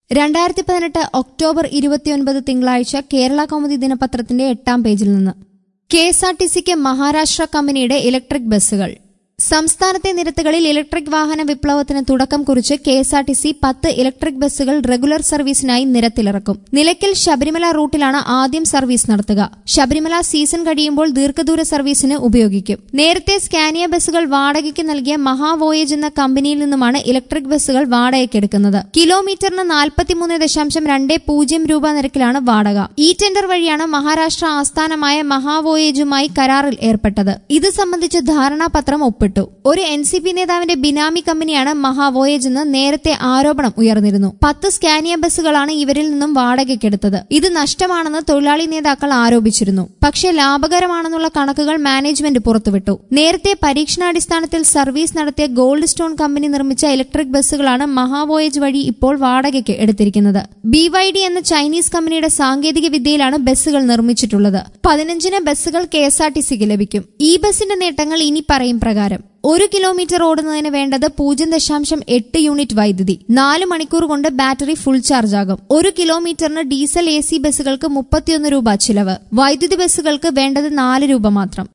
രണ്ടായിരത്തി പതിനെട്ട് ഒക്ടോബർ ഇരുപത്തിയൊൻപത് തിങ്കളാഴ്ച കേരള കൗമുദി ദിനപത്രത്തിന്റെ എട്ടാം പേജിൽ നിന്ന് കെ എസ് ആർ ടി സിക്ക് മഹാരാഷ്ട്ര കമ്പനിയുടെ ഇലക്ട്രിക് ബസ്സുകൾ സംസ്ഥാനത്തെ നിരത്തുകളിൽ ഇലക്ട്രിക് വാഹന വിപ്ലവത്തിന് തുടക്കം കുറിച്ച് K S R T C പത്ത് ഇലക്ട്രിക് ബസ്സുകൾ റെഗുലർ സർവീസിനായി നിരത്തിലിറക്കും നിലയ്ക്കൽ ശബരിമല റൂട്ടിലാണ് ആദ്യം സർവീസ് നടത്തുക ശബരിമല സീസൺ കഴിയുമ്പോൾ ദീർഘദൂര സർവീസിന് ഉപയോഗിക്കും നേരത്തെ സ്കാനിയ ബസ്സുകൾ വാടകയ്ക്ക് നൽകിയ മഹാവോയേജ് എന്ന കമ്പനിയിൽ നിന്നുമാണ് ഇലക്ട്രിക് ബസ്സുകൾ വാടകയ്ക്കെടുക്കുന്നത് കിലോമീറ്ററിന് നാൽപ്പത്തിമൂന്ന് ദശാംശം രണ്ട് പൂജ്യം രൂപ നിരക്കിലാണ് വാടക ഈ ടെൻഡർ വഴിയാണ് മഹാരാഷ്ട്ര ആസ്ഥാനമായ മഹാവോയേജുമായി കരാറിൽ ഏർപ്പെട്ടത് ഇത് സംബന്ധിച്ച് ധാരണാപത്രം ഒപ്പിട്ടു ഒരു എൻ സി പി നേതാവിന്റെ ബിനാമി കമ്പനിയാണ് മഹാവോയേജ് എന്ന് നേരത്തെ ആരോപണം ഉയർന്നിരുന്നു പത്ത് സ്കാനിയ ബസ്സുകളാണ് ഇവരിൽ നിന്നും വാടകയ്ക്കെടുത്തത് ഇത് നഷ്ടമാണെന്ന് തൊഴിലാളി നേതാക്കൾ ആരോപിച്ചിരുന്നു പക്ഷേ ലാഭകരമാണെന്നുള്ള കണക്കുകൾ മാനേജ്മെന്റ് പുറത്തുവിട്ടു നേരത്തെ പരീക്ഷണാടിസ്ഥാനത്തിൽ സർവീസ് നടത്തിയ ഗോൾഡ് സ്റ്റോൺ കമ്പനി നിർമ്മിച്ച ഇലക്ട്രിക് ബസ്സുകളാണ് മഹാവോയേജ് വഴി ഇപ്പോൾ വാടകയ്ക്ക് എടുത്തിരിക്കുന്നത് ബി വൈ ഡി എന്ന ചൈനീസ് കമ്പനിയുടെ സാങ്കേതിക വിദ്യയിലാണ് ബസ്സുകൾ നിർമ്മിച്ചിട്ടുള്ളത് പതിനഞ്ചിന് ബസ്സുകൾ കെ എസ് ആർ ടി സിക്ക് ലഭിക്കും ഈ ബസിന്റെ നേട്ടങ്ങൾ ഇനി പറയും പ്രകാരം ഒരു കിലോമീറ്റർ ഓടുന്നതിന് വേണ്ടത് പൂജ്യം ദശാംശം എട്ട് യൂണിറ്റ് വൈദ്യുതി നാല് മണിക്കൂർ കൊണ്ട് ബാറ്ററി ഫുൾ ചാർജ് ആകും ഒരു കിലോമീറ്ററിന് ഡീസൽ എ സി ബസ്സുകൾക്ക് മുപ്പത്തിയൊന്ന് രൂപ ചിലവ് വൈദ്യുതി ബസ്സുകൾക്ക് വേണ്ടത് നാല് രൂപ മാത്രം